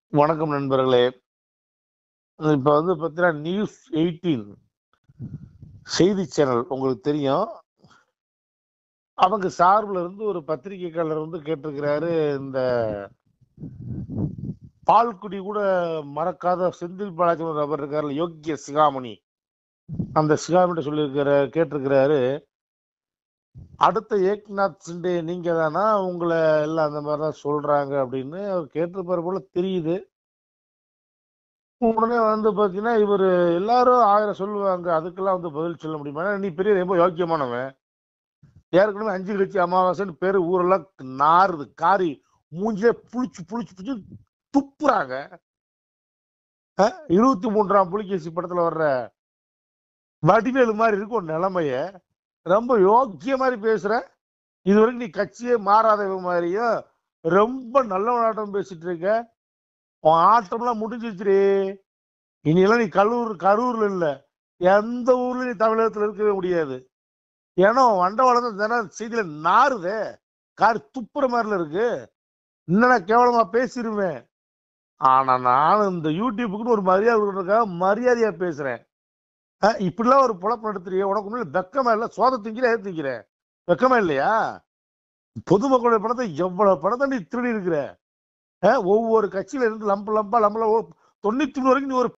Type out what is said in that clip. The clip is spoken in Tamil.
வணக்கம் நண்பர்களே இப்ப வந்து பார்த்தீங்கன்னா நியூஸ் எயிட்டீன் செய்தி சேனல் உங்களுக்கு தெரியும் அவங்க சார்பில் இருந்து ஒரு பத்திரிகைக்காரர் வந்து கேட்டிருக்கிறாரு இந்த பால்குடி கூட மறக்காத செந்தில் பாலாஜி ஒரு நபர் இருக்காரு யோக்கிய சிகாமணி அந்த சிகாமணி சொல்லியிருக்கிற கேட்டிருக்கிறாரு அடுத்த ஏக்நாத் சிண்டே நீங்க தானா உங்களை எல்லாம் அந்த மாதிரி தான் சொல்றாங்க அப்படின்னு அவர் கேட்டிருப்பாரு போல தெரியுது உடனே வந்து பாத்தீங்கன்னா இவர் எல்லாரும் ஆயிரம் சொல்லுவாங்க அதுக்கெல்லாம் வந்து பதில் சொல்ல முடியுமா ஏன்னா நீ பெரிய ரொம்ப யோக்கியமானவன் ஏற்கனவே அஞ்சு கட்சி அமாவாசைன்னு பேரு ஊரெல்லாம் நாறுது காரி மூஞ்சிலே புளிச்சு புளிச்சு புளிச்சு துப்புறாங்க அஹ், இருபத்தி மூன்றாம் புலிகேசி படத்துல வர்ற வடிவேலு மாதிரி இருக்கும் உன் நிலைமைய ரொம்ப யோக்கிய மாதிரி பேசுற இது வரைக்கும் நீ கட்சியே மாறாதவ மாதிரியும் ரொம்ப நல்லவனாட்டம் பேசிட்டு இருக்க உன் ஆட்டம்லாம் முடிஞ்சிருச்சுடி இனியெல்லாம் நீ கல்லூர் கரூர்ல இல்ல எந்த ஊர்ல நீ தமிழகத்துல இருக்கவே முடியாது ஏன்னா உன் வண்டவாளம் தான் தினம் செய்தியில நாறுதே கார் துப்புற மாதிரில இருக்கு இன்னும் நான் கேவலமா பேசிடுவேன் ஆனா நான் இந்த யூடியூபுக்குன்னு ஒரு மரியாதை கொடுக்கறதுக்காக மரியாதையா பேசுறேன் அஹ், இப்படிலாம் ஒரு பொழப்பு நடத்துறிய உனக்கு முன்னாடி வெக்கமா இல்ல சோத திங்கிற ஏது திங்கிற வெக்கமா இல்லையா பொதுமக்களுடைய பணத்தை எவ்வளவு பணத்தை நீ திருடி இருக்கிற அஹ், ஒவ்வொரு கட்சியில இருந்து லம்ப லம்பா லம்பல தொண்ணூத்தி மூணு வரைக்கும் நீ ஒரு